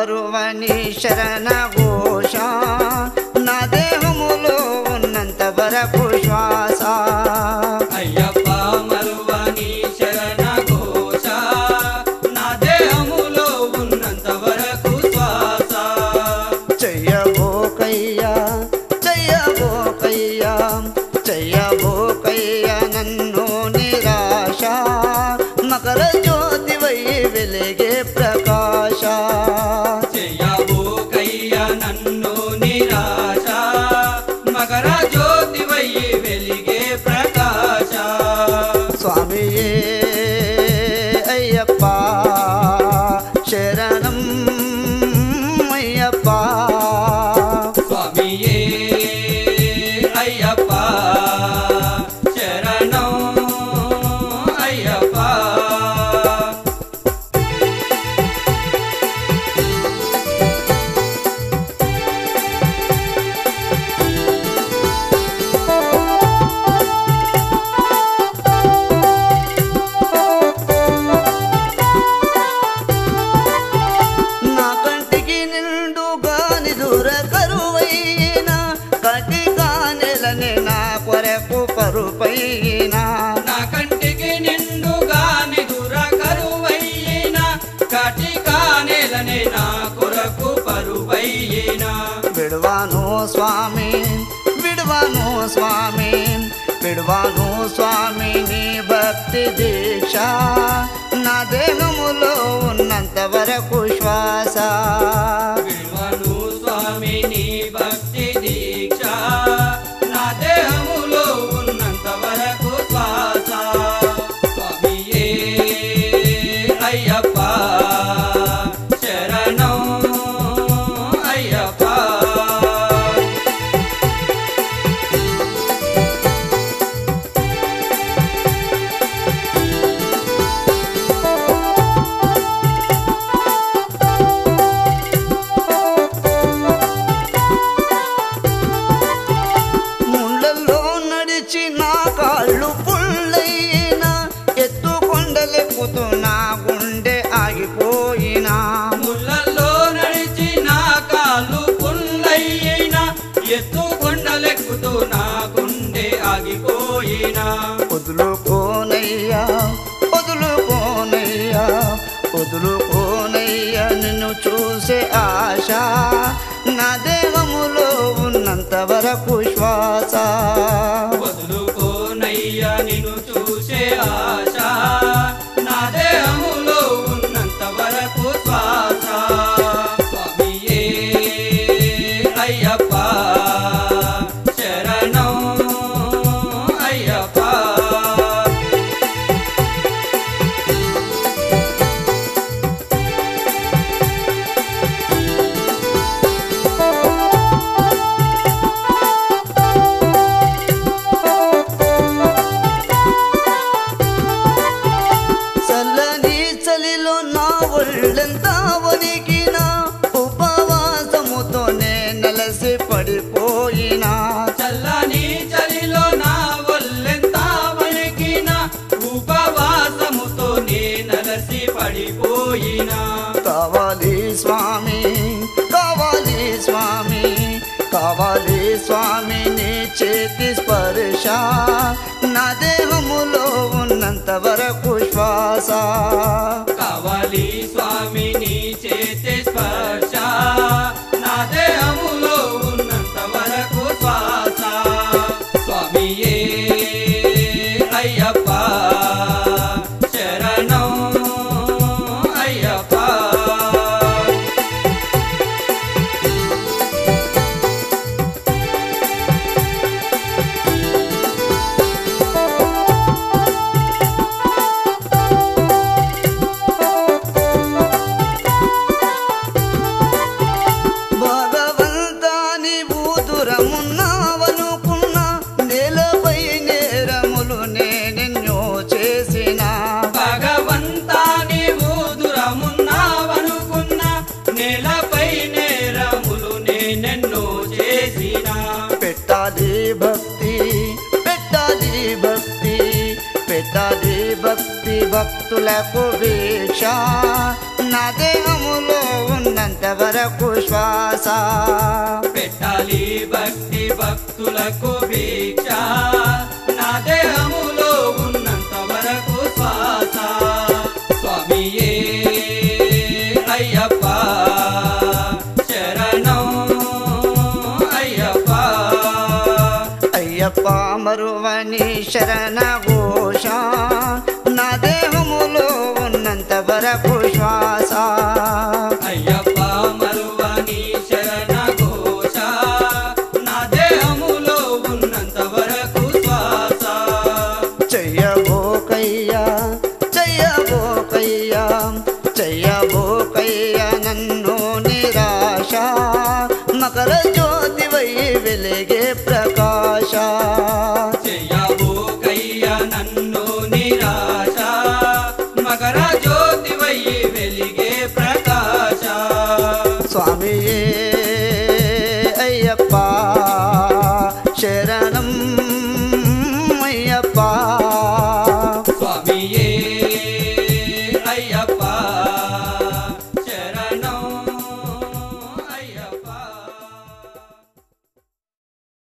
మరువని శరణ ఘోష నా దేహములో ఉన్నంత వరకు శ్వాస అయ్యప్ప మరువని శరణ ఘోష నా దేహములో ఉన్నంత వరకు శ్వాస చెయ్యబోకయ్యా చెయ్యబోకయ్యా చెయ్యబోకయ్యా నన్ను నిరాశ మకర జ్యోతివై వెలిగే ప్రకాశ చెయ్యబోకయ్య నన్ను నిరాశ మకర జ్యోతివై వెలిగే ప్రకాశ స్వామియే అయ్యప్ప శరణం అయ్యప్ప స్వామియే అయ్యప్ప శరణం అయ్యప్ప నా కంటికి నిండుగా నిదుర కరువైన కటిగా నెలని నా కొరకు పరుపైన నా కంటికి నిండుగా నిదుర కరువయ్యిన కటికా నెలనే నా కొరకు పరువయ్యిన విడవాను స్వామి విడవాను స్వామి విడవాను స్వామి నీ భక్తి దీక్ష నా దేహములో ఉన్నంత వరకు శ్వాస విడువను స్వామి నీ భక్తి దీక్ష నా దేహములో ఉన్నంత వరకు శ్వాస స్వామియే అయ్యప్ప శరణం అయ్యప్ప ముళ్ళల్లో నడిచి నా కాళ్ళు పుల్లైన ఎత్తు కొండలెక్కుతూ నా గుండె ఆగిపోయినా ముళ్ళల్లో నడిచి నా కాళ్ళు పుల్లయ్యిన ఎత్తు కొండలెక్కుతూ నా గుండె ఆగిపోయినా వదులుకోనయ్యా వదులుకోనయ్యా వదులుకోనయ్యా నిన్ను చూసే ఆశ నా దేహములో ఉన్నంత వరకు శ్వాస వదులుకోనయ్యా నిన్ను చూసే ఆశ నా దేహములో ఉన్నంత వరకు శ్వాస స్వామియే అయ్యప్ప శరణం అయ్యప్ప చల్లని చలిలో నా ఒళ్ళెంత వణికిన ఉపవాసముతోనే నలసి పడిపోయినా చల్లని చలిలో నా ఒళ్ళెంత వణికిన ఉపవాసముతో నే నలసి పడిపోయినా కావాలి స్వామి కావాలి స్వామి కావాలి స్వామి నీ చేతి స్పర్శ నా దేహములో ఉన్నంత వరకు శ్వాస కావాలి స్వామి నీ చేతి స్పర్శ నా దేహములో ఉన్నంత వరకు శ్వాస స్వామియే అయ్యప్ప శరణం అయ్యప్ప భగవంతాని ఊదురమున్నావనుకున్నా నేలపై నేరములు నేనెన్నో చేసిన భగవంతా నీవు దురమున్నావనుకున్నా నేలపై నేరములు నేనెన్నో చేసిన పెట్టాలి భక్తి పెట్టాలి భక్తి పెట్టాలి భక్తి భక్తులకు వీక్ష నా దేహములో ఉన్నంత వరకు శ్వాస పెట్టాలి భక్తి భక్తులకు భిక్ష నా దేహములో ఉన్నంత వరకు శ్వాస స్వామియే అయ్యప్ప శరణం అయ్యప్ప అయ్యప్ప మరువని శరణ ఘోష నా దేహములో ఉన్నంత వరకు శ్వాస అయ్యప్ప మరువని శరణ ఘోష నా దేహములో ఉన్నంత వరకు శ్వాస చెయ్యబోకయ్యా చెయ్యబోకయ్యా చెయ్యబోకయ్యా